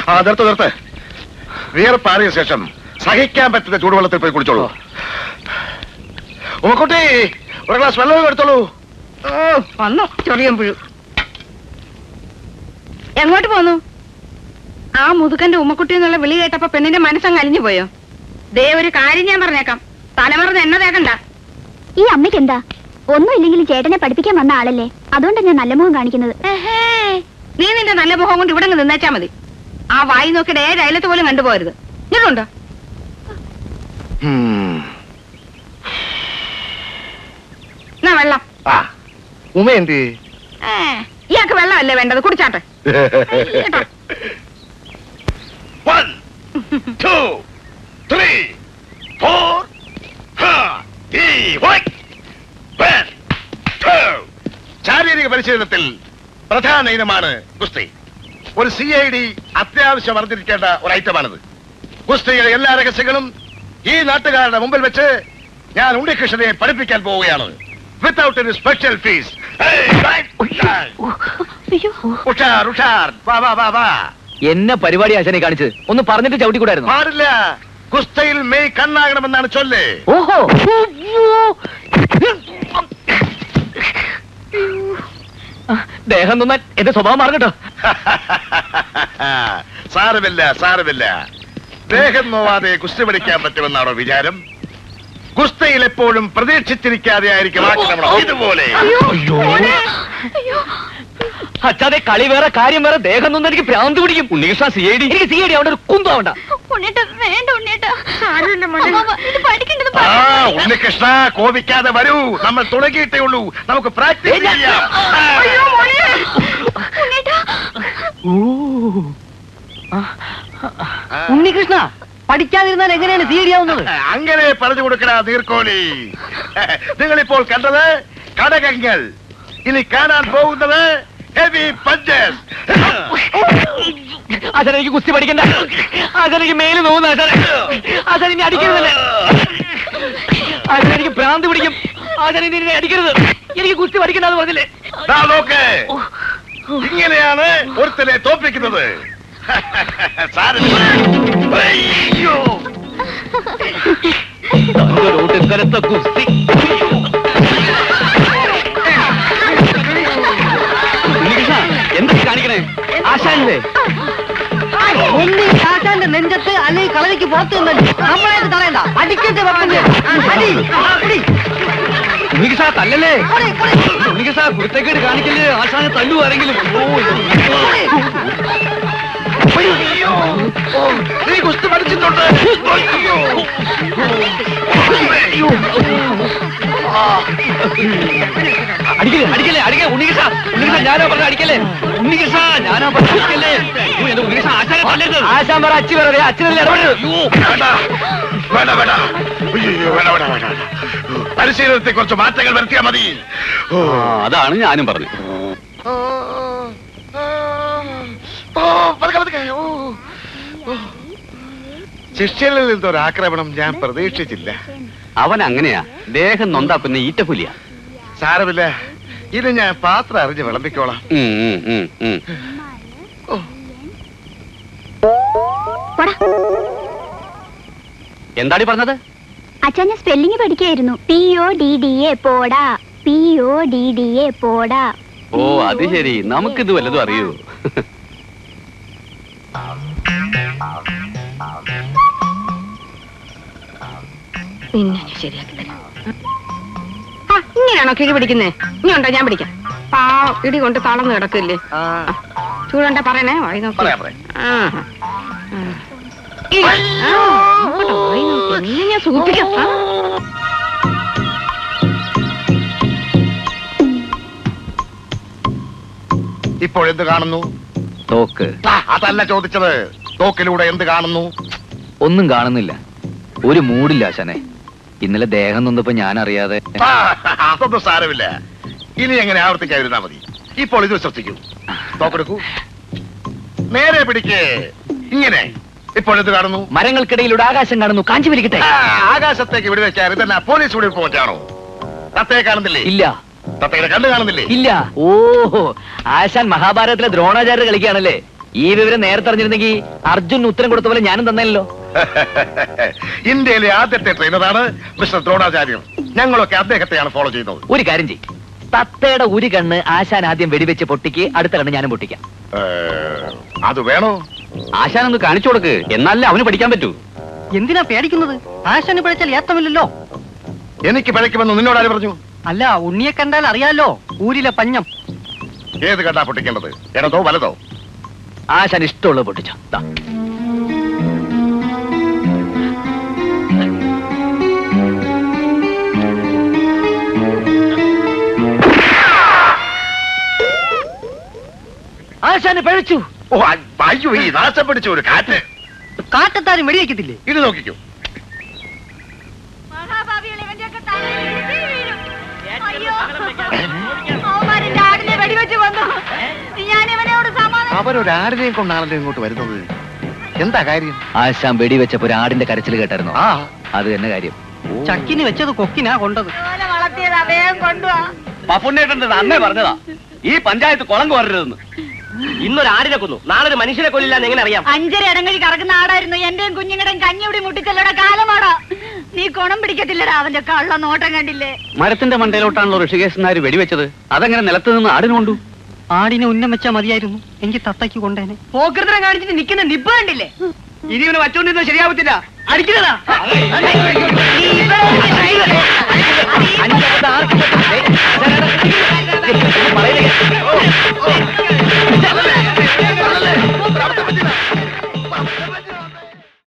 ആ നിർത്ത് നിർത്ത് വിയർപ്പാറിയ ശേഷം സഹിക്കാൻ പറ്റുന്ന ചൂടുവെള്ളത്തിൽ പോയി കുടിച്ചോളൂ ഉമ്മക്കുട്ടി ഒരു ഗ്ലാസ് വെള്ളം എടുത്തോളൂ ഓ വന്നു ചൊറിയൻ പുഴു എങ്ങോട്ട് പോന്നു ആ മുതുകന്റെ ഉമ്മക്കുട്ടി എന്നുള്ള വിളി കേട്ടപ്പോ പെണ്ണിന്റെ മനസ്സങ്ങ് അലിഞ്ഞു പോയോ ദേ ഒരു കാര്യം ഞാൻ പറഞ്ഞേക്കാം തലമറന്ന് എണ്ണ തേക്കണ്ട ഈ അമ്മയ്ക്ക് എന്താ ഒന്നുമില്ലെങ്കിലും ചേട്ടനെ പഠിപ്പിക്കാൻ വന്ന ആളല്ലേ അതുകൊണ്ടാണ് ഞാൻ നല്ല മുഖം കാണിക്കുന്നത് ഏഹേ, നീ നിന്റെ നല്ല മുഖം കൊണ്ട് ഇവിടെ അങ്ങ് നിന്നേച്ചാ മതി ആ വായി നോക്കിയിട്ട് ഏഴ് അയലത്ത് പോലും കണ്ടുപോകരുത് ഇങ്ങോട്ടുണ്ടോ എന്നാ വെള്ളം ആ ഉമ എന്ത് ഏ, ഇയാൾക്ക് വെള്ളമല്ലേ വേണ്ടത് കുടിച്ചാട്ടെ കേട്ടോ. വൺ ടു ത്രീ ഫോർ ശാരീരിക പരിശീലനത്തിൽ പ്രധാന ഇനമാണ് ഗുസ്തി ഒരു സി ഐ ഡി അത്യാവശ്യം അറിഞ്ഞിരിക്കേണ്ട ഒരു ഐറ്റമാണിത് ഗുസ്തിയുടെ എല്ലാ രഹസ്യങ്ങളും ഈ നാട്ടുകാരുടെ മുമ്പിൽ വെച്ച് ഞാൻ ഉണ്ണികൃഷ്ണനെ പഠിപ്പിക്കാൻ പോവുകയാണ് വിത്തൗട്ട് എനി സ്പെഷ്യൽ ഫീസ് ഉഷാർ ഉഷാർ വാ വാ വാ വാ എന്നെ പരിപാടി ആശാനെ കാണിച്ചത് ഒന്ന് പറഞ്ഞിട്ട് ചവിട്ടിക്കൂടായിരുന്നു പാടില്ല കുസ്തയിൽ മെയ് കണ്ണാകണമെന്നാണ് ചൊല്ല് ഓഹോ ദേഹം നന്നാൻ എന്റെ സ്വഭാവം മാറട്ടോ സാരമില്ല സാരമില്ല ദേഹം നോവാതെ കുസ്തി പഠിക്കാൻ പറ്റുമെന്നാണോ വിചാരം കുസ്തയിൽ എപ്പോഴും പ്രതീക്ഷിച്ചിരിക്കാതെ ആയിരിക്കും ആക്രമണം ഇതുപോലെ അച്ഛാതെ കളി വേറെ കാര്യം വേറെ ദേഹം നൊന്നും എനിക്ക് ഭ്രാന്ത് പിടിക്കും ഉണ്ണികൃഷ്ണ സി ഐ ഡി എനിക്ക് സി ഐ ഡി അവിടെ ഒരു കുന്താവണ്ട ഉണ്ണേട്ട വേണ്ട ഉണ്ണേട്ട ഇത് പഠിക്കേണ്ടത് ആ ഉണ്ണികൃഷ്ണ കോപിക്കാതെ വരൂ നമ്മൾ തുടങ്ങിയിട്ടേ ഉള്ളൂ നമുക്ക് പ്രാക്ടീസ് ചെയ്യാം ആ. ഉണ്ണികൃഷ്ണ പഠിക്കാതിരുന്നാൽ എങ്ങനെയാണ് സി ഐ ഡി ആവുന്നത് അങ്ങനെ പറഞ്ഞു കൊടുക്കണ നീർക്കോലി നിങ്ങളിപ്പോൾ കണ്ടത് കടകങ്ങൾ ഇനി കാണാൻ പോകുന്നത് ഹെവി പഞ്ചസ് അച്ഛൻ എനിക്ക് കുസ്തി പഠിക്കണ്ട അച്ഛൻ എനിക്ക് മേല് നോവുന്ന അച്ഛൻ അച്ഛൻ ഇനി അടിക്കരുതല്ലേ അച്ഛൻ എനിക്ക് ഭ്രാന്ത് പിടിക്കും അച്ഛൻ ഇനി എന്നെ അടിക്കരുത് എനിക്ക് കുസ്തി പഠിക്കണ്ടെന്ന് പറഞ്ഞില്ലേ ദാ നോക്ക് ഇങ്ങനെയാണ് ഒരുത്തനെ തോപ്പിക്കുന്നത് സാരമില്ല. അയ്യോ. തങ്ങളുടെ ഇത്തരത്തെ കുസ്തി ഉണ്ണികൃഷ്ണ എന്താ ഈ കാണിക്കണേ ആശാനല്ലേ ഒന്നി കാറ്റാന്റെ നെഞ്ചത്ത് അല്ലെങ്കിൽ കളരിക്ക് പുറത്ത് നിന്നല്ലേ നമ്മളെ തടയണ്ട അടിക്കട്ടെ വെപ്പന്റെ അടി അടി ഉണ്ണികൃഷ്ണ തല്ലല്ലേ ഉണ്ണികൃഷ്ണ കുരുത്തേക്കേട് കാണിക്കല്ലേ ആശാനെ തല്ലു ആരെങ്കിലും അയ്യോ. ഓ, നീ കുസ്തി പഠിച്ചിട്ടുണ്ട് അയ്യോ. അയ്യോ. അടിക്കല്ലേ അടിക്കല്ലേ അടിക്കേ ഉണ്ണികൃഷ്ണ ഉണ്ണികൃഷ്ണ ഞാനാ പറഞ്ഞ അടിക്കല്ലേ ഉണ്ണികൃഷ്ണ ഞാനാ പറഞ്ഞ അടിക്കല്ലേ അയ്യോ, എന്റെ ഉണ്ണികൃഷ്ണ ആശാനെ തല്ലരുത് ആശാൻ പറ അച്ഛൻ പറയാ അച്ഛനല്ലേ ഇടപെടരുത് വേണ്ട വേണ്ട വേണ്ട അയ്യോ, വേണ്ട വേണ്ട വേണ്ട പരിശീലനത്തെ കുറച്ച് മാറ്റങ്ങൾ വരുത്തിയാൽ മതി ഓ അതാണ് ഞാനും പറഞ്ഞു ഓ, ഓ, ഓ, പതുക്കെ, പതുക്കെ, ഓ, ഓ. ശിഷ്യനിൽ നിന്നൊരു ആക്രമണം ഞാൻ പ്രതീക്ഷിച്ചില്ല അവൻ അങ്ങനെയാ ദേഹം നൊന്താ പിന്നെ ഈറ്റപ്പുലിയ സാരമില്ല ഇത് ഞാൻ പാത്രം അറിഞ്ഞ് വിളമ്പിക്കോളാം പോടാ എന്താടി പറഞ്ഞത് അച്ഛൻ ഞാൻ സ്പെല്ലിംഗ് പഠിക്കായിരുന്നു P O D D A പോടാ P O D D A പോടാ ഓ അത് ശരി നമുക്കിത് വല്ലതും അറിയൂ നിന്നെ ഞാൻ ശരിയാക്കി തരാം ആ ഇങ്ങനെയാണോ കിഴി പിടിക്കുന്നേ ഇനിയുണ്ടോ ഞാൻ പിടിക്കാം പാ ഇടി കൊണ്ട് തളർന്ന് കിടക്കില്ലേ ആ, ചൂടണ്ട പറയണേ വായി നോക്കി പറയാം, പറയാം. ആ. ആ. ഇടി. ആ, നോക്കട്ടെ, വായി നോക്കി. നിന്നെ ഞാൻ സൂപ്പിക്കാം ആ. ഇപ്പോൾ എന്ത് കാണുന്നു തോക്ക് ആ, അതല്ല ചോദിച്ചത് തോക്കിലൂടെ എന്ത് കാണുന്നു ഒന്നും കാണുന്നില്ല ഒരു മൂടില്ല ആശാനെ ഇന്നലെ ദേഹം നൊന്നപ്പോ ഞാൻ അറിയാതെ ആ, അതൊന്നും സാരമില്ല ഇനി എങ്ങനെ ആവർത്തിക്കാതിരുന്നാ മതി ഇപ്പോൾ ഇത് ശ്രദ്ധിക്കൂ തോക്കെടുക്കൂ നേരെ പിടിക്കേ ഇങ്ങനെ ഇപ്പോൾ എന്ത് കാണുന്നു മരങ്ങൾക്കിടയിലൂടെ ആകാശം കാണുന്നു കാഞ്ചി വലിക്കട്ടെ ആ, ആകാശത്തേക്ക് വിടുവെക്കാൻ ഇതന്നെ പോലീസ് വെടിവെച്ചാണോ തത്തയെ കാണുന്നില്ലേ ഇല്ല തത്തയുടെ കണ്ണ് കാണുന്നില്ലേ ഇല്ല ഓ ആശാൻ മഹാഭാരതത്തിലെ ദ്രോണാചാര്യ കളിക്കുകയാണല്ലേ ഈ വിവരം നേരത്തെ അറിഞ്ഞിരുന്നെങ്കിൽ അർജുൻ ഉത്തരം കൊടുത്ത പോലെ ഞാനും തന്നല്ലോ ഇന്ത്യയിലെ ആദ്യത്തെ ട്രെയിനറാണ് മിസ്റ്റർ ദ്രോണാചാര്യം ഞങ്ങളൊക്കെ അദ്ദേഹത്തെയാണ് ഫോളോ ചെയ്യുന്നത് ഒരു കാര്യം ചെയ്യും തത്തയുടെ ഒരു കണ്ണ് ആശാൻ ആദ്യം വെടിവെച്ച് പൊട്ടിക്ക് അടുത്ത കണ്ണ് ഞാനും പൊട്ടിക്കാം ഏ, അത് വേണോ ആശാൻ ഒന്ന് കാണിച്ചു കൊടുക്ക് എന്നാലേ അവന് പഠിക്കാൻ പറ്റൂ എന്തിനാ പേടിക്കുന്നത് ആശാന് പിഴച്ചാൽ ഏത്തമില്ലല്ലോ എനിക്ക് പിഴയ്ക്കുമെന്ന് നിന്നോട് ആര് പറഞ്ഞു അല്ല ഉണ്ണിയെ കണ്ടാൽ അറിയാലോ ഊരിലെ പഞ്ഞം ഏത് കണ്ടാ പൊട്ടിക്കേണ്ടത് ഇടതോ വലതോ ആശാൻ ഇഷ്ടമുള്ളത് പൊട്ടിച്ചോ ദാ. ആശാന് പഴച്ചു ഓ അ- അയ്യോ ഈ നാശം പിടിച്ച ഒരു കാറ്റ് കാറ്റത്താരും വെടിവെക്കത്തില്ലേ ഇത് നോക്കിക്കോ മഹാഭാവികൾ ഇവന്റെയൊക്കെ തലയിൽ ഇടി വീഴും. അയ്യോ. അവന്മാരെന്റെ ആടിനെ വെടിവെച്ച് കൊന്നു. ഞാൻ ഇവനോട് സമാധാനം അവരൊരാടിനെയും കൊണ്ടാണല്ലോ ഇങ്ങോട്ട് വരുന്നത് എന്താ കാര്യം ആശാൻ വെടിവെച്ചപ്പോ ഒരു ആടിന്റെ കരച്ചിൽ കേട്ടായിരുന്നോ ആ അത് തന്നെ കാര്യം ചക്കിന് വെച്ചത് കൊക്കിനാ കൊണ്ടത് പോലെ വളർത്തിയത് അദ്ദേഹം കൊണ്ടുവാ പപ്പുണ്ണേട്ടന്റെ അന്നേ പറഞ്ഞതാ ഈ പഞ്ചായത്ത് കുളം കോരരുതെന്ന് ഇന്നൊരു ആടിനെ കൊന്നു നാളെ ഒരു മനുഷ്യനെ കൊല്ലില്ലാന്ന് എങ്ങനെ അറിയാം അഞ്ചര ഇടങ്ങഴി കറക്കുന്ന ആടായിരുന്നു എന്റെയും കുഞ്ഞുങ്ങളുടെയും കഞ്ഞിവിടെ മുട്ടിച്ചല്ലോടെ കാലമാടാ നീ കുണം പിടിക്കത്തില്ലടാ അവന്റെ കള്ള നോട്ടം കണ്ടില്ലേ മരത്തിന്റെ മണ്ടയിലോട്ടാണല്ലോ ഋഷികേശൻ നായർ വെടിവെച്ചത് അതങ്ങനെ നിലത്ത് നിന്ന് ആടിന് കൊണ്ടു ആടിനെ ഉന്നം വെച്ചാ മതിയായിരുന്നു എങ്കിൽ തത്തയ്ക്ക് കൊണ്ടേനെ പോക്കൃതം കാണിച്ചിട്ട് നിൽക്കുന്ന നിപ്പ് കണ്ടില്ലേ ഇനി ഇവന് വച്ചോണ്ടിരുന്നത് ശരിയാവത്തില്ല അടിക്കുന്നതാ അഞ്ചാമത്തെ ആർക്ക് ഏയ്, ആശാനെ, പറയുന്നത് കേക്ക്.